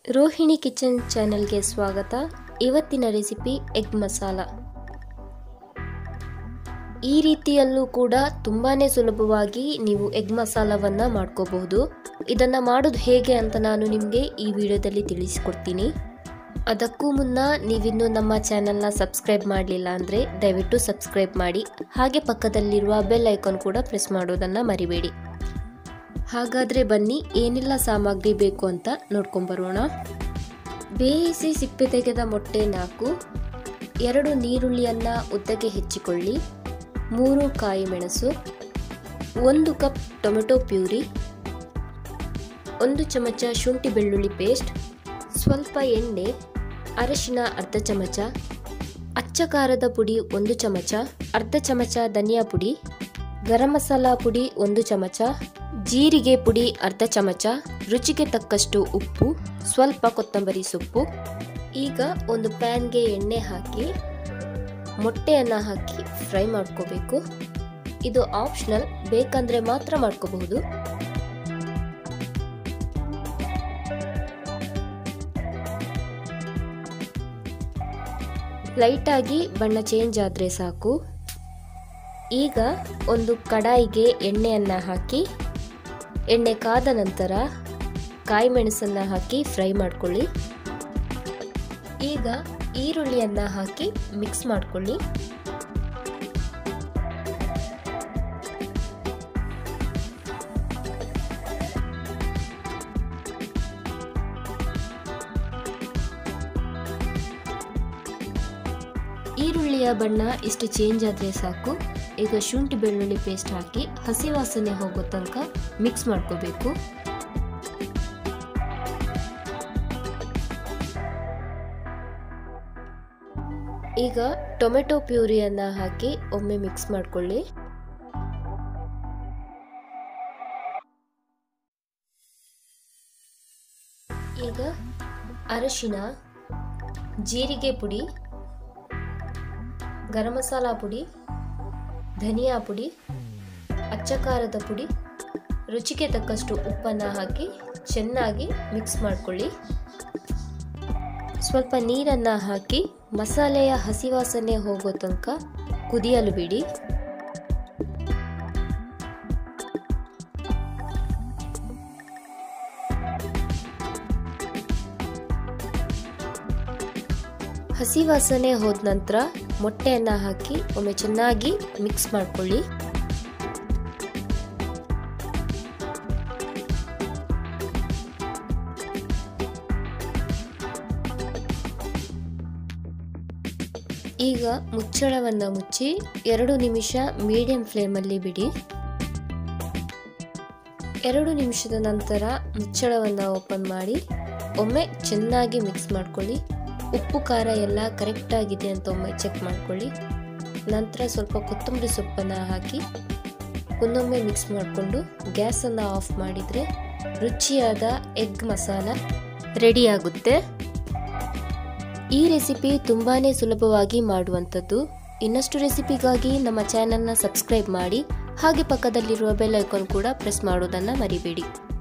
Rohini kitchen ಚಾನೆಲ್ಗೆ ಸ್ವಾಗತ ಇವತ್ತಿನ ರೆಸಿಪಿ ಎಗ್ ಮಸಾಲ ಈ ರೀತಿಯಲ್ಲೂ ಕೂಡ ತುಂಬಾ ಸುಲಭವಾಗಿ ನೀವು ಎಗ್ ಮಸಾಲವನ್ನು ಮಾಡ್ಕೋಬಹುದು ಇದನ್ನು ಮಾಡೋದು ಹೇಗೆ ಅಂತ ನಾನು ನಿಮಗೆ ಈ ವಿಡಿಯೋದಲ್ಲಿ ತಿಳಿಸಿಕೊಡ್ತೀನಿ ಅದಕ್ಕೂ ಮುನ್ನ ನೀವಿನ್ನೂ ನಮ್ಮ ಚಾನಲ್ನ ಸಬ್ಸ್ಕ್ರೈಬ್ ಮಾಡಲಿಲ್ಲ ಅಂದರೆ ದಯವಿಟ್ಟು ಸಬ್ಸ್ಕ್ರೈಬ್ ಮಾಡಿ ಹಾಗೆ ಪಕ್ಕದಲ್ಲಿರುವ ಬೆಲ್ ಐಕಾನ್ ಕೂಡ ಪ್ರೆಸ್ ಮಾಡೋದನ್ನು ಮರಿಬೇಡಿ ಹಾಗಾದರೆ ಬನ್ನಿ ಏನೆಲ್ಲ ಸಾಮಗ್ರಿ ಬೇಕು ಅಂತ ನೋಡ್ಕೊಂಬರೋಣ ಬೇಯಿಸಿ ಸಿಪ್ಪೆ ತೆಗೆದ ಮೊಟ್ಟೆ ನಾಲ್ಕು ಎರಡು ನೀರುಳ್ಳಿಯನ್ನು ಉದ್ದಕ್ಕೆ ಹೆಚ್ಚಿಕೊಳ್ಳಿ ಮೂರು ಕಾಯಿ ಮೆಣಸು ಒಂದು ಕಪ್ ಟೊಮೆಟೊ ಪ್ಯೂರಿ ಒಂದು ಚಮಚ ಶುಂಠಿ ಬೆಳ್ಳುಳ್ಳಿ ಪೇಸ್ಟ್ ಸ್ವಲ್ಪ ಎಣ್ಣೆ ಅರಶಿನ ಅರ್ಧ ಚಮಚ ಅಚ್ಚ ಖಾರದ ಪುಡಿ ಒಂದು ಚಮಚ ಅರ್ಧ ಚಮಚ ಧನಿಯಾ ಪುಡಿ ಗರಂ ಮಸಾಲ ಪುಡಿ ಒಂದು ಚಮಚ ಜೀರಿಗೆ ಪುಡಿ ಅರ್ಧ ಚಮಚ ರುಚಿಗೆ ತಕ್ಕಷ್ಟು ಉಪ್ಪು ಸ್ವಲ್ಪ ಕೊತ್ತಂಬರಿ ಸೊಪ್ಪು ಈಗ ಒಂದು ಪ್ಯಾನ್ಗೆ ಎಣ್ಣೆ ಹಾಕಿ ಮೊಟ್ಟೆಯನ್ನು ಹಾಕಿ ಫ್ರೈ ಮಾಡ್ಕೋಬೇಕು ಇದು ಆಪ್ಷನಲ್ ಬೇಕಂದ್ರೆ ಮಾತ್ರ ಮಾಡ್ಕೋಬಹುದು ಲೈಟಾಗಿ ಬಣ್ಣ ಚೇಂಜ್ ಆದರೆ ಸಾಕು ಈಗ ಒಂದು ಕಡಾಯಿಗೆ ಎಣ್ಣೆಯನ್ನು ಹಾಕಿ ಎಣ್ಣೆ ಕಾದ ನಂತರ ಕಾಯಿ ಮೆಣಸನ್ನು ಹಾಕಿ ಫ್ರೈ ಮಾಡ್ಕೊಳ್ಳಿ ಈಗ ಈರುಳ್ಳಿಯನ್ನು ಹಾಕಿ ಮಿಕ್ಸ್ ಮಾಡ್ಕೊಳ್ಳಿ ಈರುಳ್ಳಿಯ ಬಣ್ಣ ಇಷ್ಟು ಚೇಂಜ್ ಆದರೆ ಸಾಕು ಈಗ ಶುಂಠಿ ಬೆಳ್ಳುಳ್ಳಿ ಪೇಸ್ಟ್ ಹಾಕಿ ಹಸಿ ವಾಸನೆ ಹೋಗೋ ತನಕ ಮಿಕ್ಸ್ ಮಾಡ್ಕೋಬೇಕು ಈಗ ಟೊಮೆಟೊ ಪ್ಯೂರಿಯನ್ನು ಹಾಕಿ ಒಮ್ಮೆ ಮಿಕ್ಸ್ ಮಾಡ್ಕೊಳ್ಳಿ ಈಗ ಅರಶಿನ ಜೀರಿಗೆ ಪುಡಿ ಗರಂ ಮಸಾಲ ಪುಡಿ ಧನಿಯಾ ಪುಡಿ ಅಚ್ಚ ಖಾರದ ಪುಡಿ ರುಚಿಗೆ ತಕ್ಕಷ್ಟು ಉಪ್ಪನ್ನು ಹಾಕಿ ಚೆನ್ನಾಗಿ ಮಿಕ್ಸ್ ಮಾಡಿಕೊಳ್ಳಿ ಸ್ವಲ್ಪ ನೀರನ್ನು ಹಾಕಿ ಮಸಾಲೆಯ ಹಸಿ ವಾಸನೆ ಹೋಗೋ ತನಕ ಕುದಿಯಲು ಬಿಡಿ ಹಸಿ ವಾಸನೆ ಹೋದ ನಂತರ ಮೊಟ್ಟೆಯನ್ನು ಹಾಕಿ ಒಮ್ಮೆ ಚೆನ್ನಾಗಿ ಮಿಕ್ಸ್ ಮಾಡ್ಕೊಳ್ಳಿ ಈಗ ಮುಚ್ಚಳವನ್ನು ಮುಚ್ಚಿ ಎರಡು ನಿಮಿಷ ಮೀಡಿಯಂ ಫ್ಲೇಮಲ್ಲಿ ಬಿಡಿ ಎರಡು ನಿಮಿಷದ ನಂತರ ಮುಚ್ಚಳವನ್ನು ಓಪನ್ ಮಾಡಿ ಒಮ್ಮೆ ಚೆನ್ನಾಗಿ ಮಿಕ್ಸ್ ಮಾಡ್ಕೊಳ್ಳಿ ಉಪ್ಪು ಖಾರ ಎಲ್ಲ ಕರೆಕ್ಟಾಗಿದೆ ಅಂತ ಒಮ್ಮೆ ಚೆಕ್ ಮಾಡ್ಕೊಳ್ಳಿ ನಂತರ ಸ್ವಲ್ಪ ಕೊತ್ತಂಬರಿ ಸೊಪ್ಪನ್ನು ಹಾಕಿ ಒಂದೊಮ್ಮೆ ಮಿಕ್ಸ್ ಮಾಡಿಕೊಂಡು ಗ್ಯಾಸನ್ನು ಆಫ್ ಮಾಡಿದರೆ ರುಚಿಯಾದ ಎಗ್ ಮಸಾಲ ರೆಡಿಯಾಗುತ್ತೆ ಈ ರೆಸಿಪಿ ತುಂಬಾ ಸುಲಭವಾಗಿ ಮಾಡುವಂಥದ್ದು ಇನ್ನಷ್ಟು ರೆಸಿಪಿಗಾಗಿ ನಮ್ಮ ಚಾನಲ್ನ ಸಬ್ಸ್ಕ್ರೈಬ್ ಮಾಡಿ ಹಾಗೆ ಪಕ್ಕದಲ್ಲಿರುವ ಬೆಲ್ ಐಕಾನ್ ಕೂಡ ಪ್ರೆಸ್ ಮಾಡೋದನ್ನು ಮರಿಬೇಡಿ